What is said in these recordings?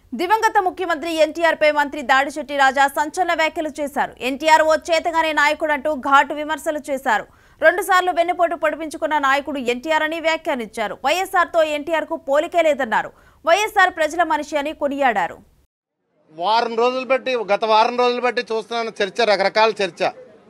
దివంగత ముఖ్యమంత్రి ఎన్టీఆర్ పై మంత్రి దాడిశెట్టి రాజా సంచలన వ్యాఖ్యలు చేశారు ఎన్టీఆర్ ఓ చేతగానే నాయకుడు అంటూ ఘాటు విమర్శలు చేశారు రెండుసార్లు వెన్నుపోటు పొడిపించుకున్న నాయకుడు ఎన్టీఆర్ అని వ్యాఖ్యానించారు వైఎస్ఆర్ తో ఎన్టీఆర్ కు పోలికే లేదన్నారు వైఎస్ఆర్ ప్రజల మనిషి అని కొనియాడారు వారం రోజులు బట్టి గత వారం రోజులు బట్టి చూస్తున్నాను చర్చ రకరకాల చర్చ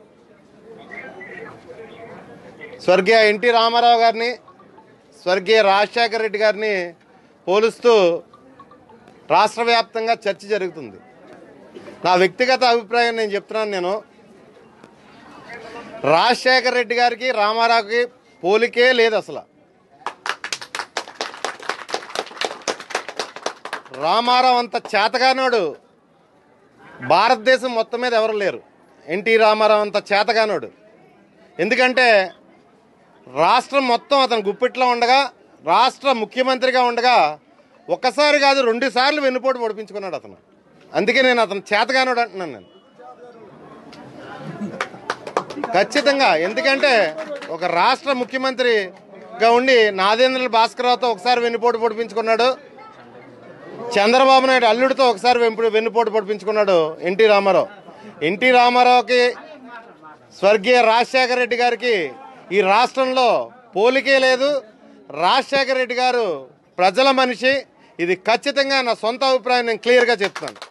స్వర్గీయ ఎన్టీ రామారావు గారిని స్వర్గీయ రాజశేఖర రెడ్డి గారిని పోలుస్తూ రాష్ట్ర వ్యాప్తంగా చర్చ జరుగుతుంది నా వ్యక్తిగత అభిప్రాయం నేను చెప్తున్నాను నేను రాజశేఖర రెడ్డి గారికి రామారావుకి పోలికే లేదు అసలు రామారావు అంత చేతగానోడు భారతదేశం మొత్తం మీద ఎవరు లేరు ఎన్టీ రామారావు అంత చేతగానోడు ఎందుకంటే రాష్ట్రం మొత్తం అతను గుప్పిట్లో ఉండగా రాష్ట్ర ముఖ్యమంత్రిగా ఉండగా ఒక్కసారి కాదు రెండు సార్లు వెన్నుపోటు పొడిపించుకున్నాడు అతను అందుకే నేను అతను చేతగానోడు అంటున్నాను నేను ఖచ్చితంగా ఎందుకంటే ఒక రాష్ట్ర ముఖ్యమంత్రిగా ఉండి నాదేంద్ర భాస్కరరావుతో ఒకసారి వెన్నుపోటు పొడిపించుకున్నాడు చంద్రబాబు నాయుడు అల్లుడితో ఒకసారి వెంపు వెన్నుపోటు పొడిపించుకున్నాడు ఎన్టీ రామారావు ఎన్టీ రామారావుకి స్వర్గీయ రాజశేఖర రెడ్డి గారికి ఈ రాష్ట్రంలో పోలికే లేదు రాజశేఖర రెడ్డి గారు ప్రజల మనిషి ఇది ఖచ్చితంగా నా సొంత అభిప్రాయం నేను క్లియర్గా చెప్తాను